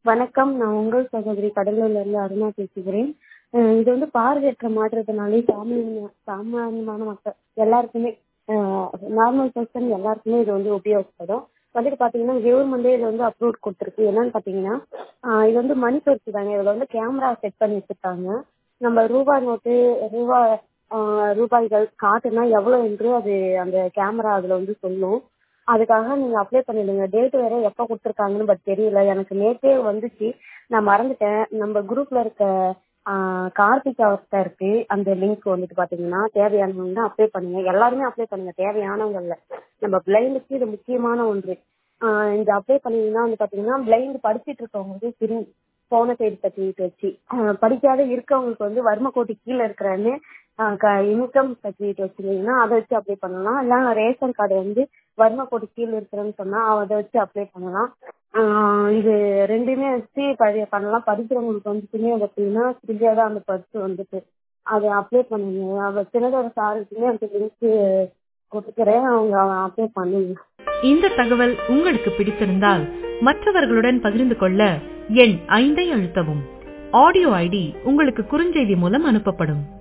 வணக்கம் நான் உங்கள் சகோதரி கடலூர்ல இருந்து அருணா பேசுகிறேன் அஹ் இது வந்து பார்வையற்ற மாற்றுத்திறனாளி சாமானிய சாமானியமான மக்கள் எல்லாருக்குமே நார்மல் பர்சன் எல்லாருக்குமே இது வந்து உபயோகப்படும் வந்துட்டு பாத்தீங்கன்னா கவர்மெண்டே இது வந்து அப்ரூவ் கொடுத்துருக்கு என்னன்னு பாத்தீங்கன்னா ஆஹ் இது வந்து மணி பர்ஸ் தாங்க இதுல வந்து கேமரா செட் பண்ணி வச்சிருக்காங்க நம்ம ரூபாய் நோட்டு ரூபாய் ஆஹ் ரூபாய்கள் காட்டுனா எவ்வளவு என்று அது அந்த கேமரா அதுல வந்து சொல்லும் அதுக்காக நீங்க அப்ளை பண்ணிடுங்க டேட் வேற எப்ப கொடுத்துருக்காங்கன்னு பட் தெரியல எனக்கு நேத்தே வந்துச்சு நான் மறந்துட்டேன் நம்ம குரூப்ல இருக்க ஆஹ் கார்த்திக் அவர்கிட்ட இருக்கு அந்த லிங்க் வந்துட்டு பாத்தீங்கன்னா தேவையானவங்க அப்ளை பண்ணுங்க எல்லாருமே அப்ளை பண்ணுங்க தேவையானவங்க இல்ல நம்ம பிளைண்டுக்கு இது முக்கியமான ஒன்று ஆஹ் இந்த அப்ளை பண்ணீங்கன்னா வந்து பாத்தீங்கன்னா பிளைண்ட் படிச்சிட்டு இருக்கவங்களுக்கு ஃப்ரீ போன சைடு சர்டிஃபிகேட் வச்சு ஆஹ் படிக்காத இருக்கவங்களுக்கு வந்து வறுமை கோட்டி கீழே இருக்கிறன்னு இன்கம் சர்டிஃபிகேட் வச்சிருந்தீங்கன்னா அதை வச்சு அப்ளை பண்ணலாம் இல்ல ரேஷன் கார்டு வந்து வறுமை கோட்டி கீழே இருக்கிறேன்னு சொன்னா அதை வச்சு அப்ளை பண்ணலாம் ஆஹ் இது ரெண்டுமே வச்சு படி பண்ணலாம் படிக்கிறவங்களுக்கு வந்துட்டுமே பார்த்தீங்கன்னா ஃப்ரீயாக தான் அந்த பர்ஸ் வந்துட்டு அதை அப்ளை பண்ணுங்க அவ சின்னதோட சாருக்குமே அந்த லிங்க் கொடுக்குறேன் அவங்க அப்ளை பண்ணுங்க இந்த தகவல் உங்களுக்கு பிடித்திருந்தால் மற்றவர்களுடன் பகிர்ந்து கொள்ள எண் ஐந்தை அழுத்தவும் ஆடியோ ஐடி உங்களுக்கு குறுஞ்செய்தி மூலம் அனுப்பப்படும்